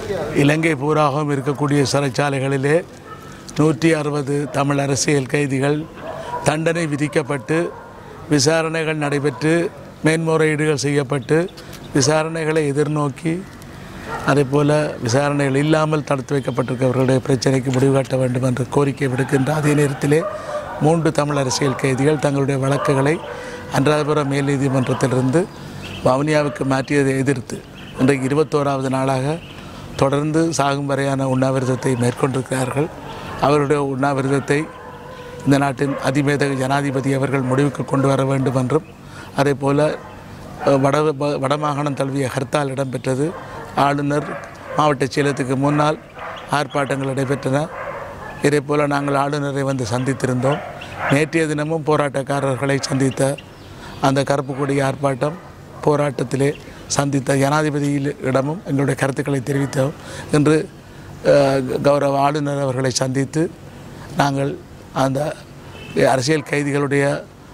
இலங்கை பூராகவும் இருக்கக்கூடிய சிறைச்சாலைகளிலே நூற்றி அறுபது தமிழ் அரசியல் கைதிகள் தண்டனை விதிக்கப்பட்டு விசாரணைகள் நடைபெற்று மேன்முறையீடுகள் செய்யப்பட்டு விசாரணைகளை எதிர்நோக்கி அதே போல விசாரணைகள் இல்லாமல் தடுத்து வைக்கப்பட்டிருக்கிறவர்களுடைய பிரச்சனைக்கு முடிவு காட்ட வேண்டும் என்று கோரிக்கை விடுக்கின்ற அதே நேரத்திலே மூன்று தமிழ் அரசியல் கைதிகள் தங்களுடைய வழக்குகளை அன்றாதபுரம் மேல் நீதிமன்றத்திலிருந்து வவுனியாவுக்கு மாற்றியதை எதிர்த்து இன்றைக்கு இருபத்தோராவது நாளாக தொடர்ந்து சாகும் வரையான உண்ணாவிரதத்தை மேற்கொண்டிருக்கிறார்கள் அவருடைய உண்ணாவிரதத்தை இந்த நாட்டின் அதிமேதக ஜனாதிபதி அவர்கள் முடிவுக்கு கொண்டு வர வேண்டும் என்றும் அதே போல அஹ், வட வ- வடமாகாணம் தழுவிய ஹர்த்தால் இடம்பெற்றது ஆளுநர் மாவட்ட செயலகத்துக்கு முன்னால் ஆர்ப்பாட்டங்கள் நடைபெற்றன இதே போல் நாங்கள் ஆளுநரை வந்து சந்தித்திருந்தோம் நேற்றைய தினமும் போராட்டக்காரர்களை சந்தித்த அந்த கருப்பு கொடி ஆர்ப்பாட்டம் போராட்டத்திலே சந்தித்த ஜனாதிபதியில் இடமும் எங்களுடைய கருத்துக்களை தெரிவித்தோம் இன்று அஹ், கௌரவ ஆளுநர் அவர்களை சந்தித்து நாங்கள் அந்த அரசியல் கைதிகளுடைய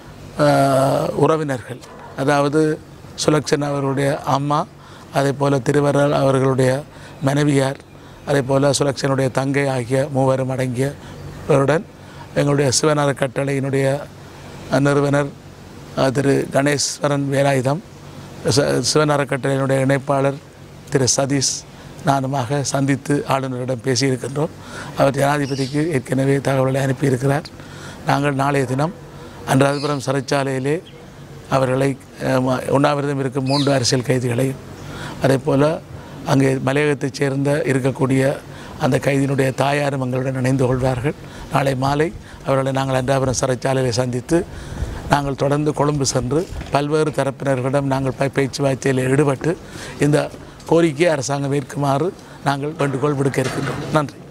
அஹ், உறவினர்கள் அதாவது சுலக்ஷன் அவர்களுடைய அம்மா அதே போல் திருவரல் அவர்களுடைய மனைவியார் அதே போல் சுலக்ஷனுடைய தங்கை ஆகிய மூவரும் அடங்கியவருடன் எங்களுடைய சிவன் அறக்கட்டளையினுடைய நிறுவனர் அஹ், திரு கணேஸ்வரன் வேலாயுதம் ச- சிவன் அறக்கட்டளையினுடைய இணைப்பாளர் திரு சதீஷ் நானுமாக சந்தித்து ஆளுநரிடம் பேசியிருக்கின்றோம் அவர் ஜனாதிபதிக்கு ஏற்கனவே தகவலை அனுப்பியிருக்கிறார் நாங்கள் நாளைய தினம் அன்றாதபுரம் சிறைச்சாலையிலே அவர்களை அஹ், ம- உண்ணாவிரதம் இருக்கும் மூன்று அரசியல் கைதிகளையும் அதே போல் அங்கே மலையகத்தைச் சேர்ந்த இருக்கக்கூடிய அந்த கைதியினுடைய தாயாரும் எங்களுடன் இணைந்து கொள்வார்கள் நாளை மாலை அவர்களை நாங்கள் அன்றாபுரம் சிறைச்சாலையில் சந்தித்து நாங்கள் தொடர்ந்து கொழும்பு சென்று பல்வேறு தரப்பினர்களிடம் நாங்கள் ப- பேச்சுவார்த்தையில் ஈடுபட்டு இந்த கோரிக்கையை அரசாங்கம் ஏற்குமாறு நாங்கள் வேண்டுகோள் விடுக்க இருக்கின்றோம் நன்றி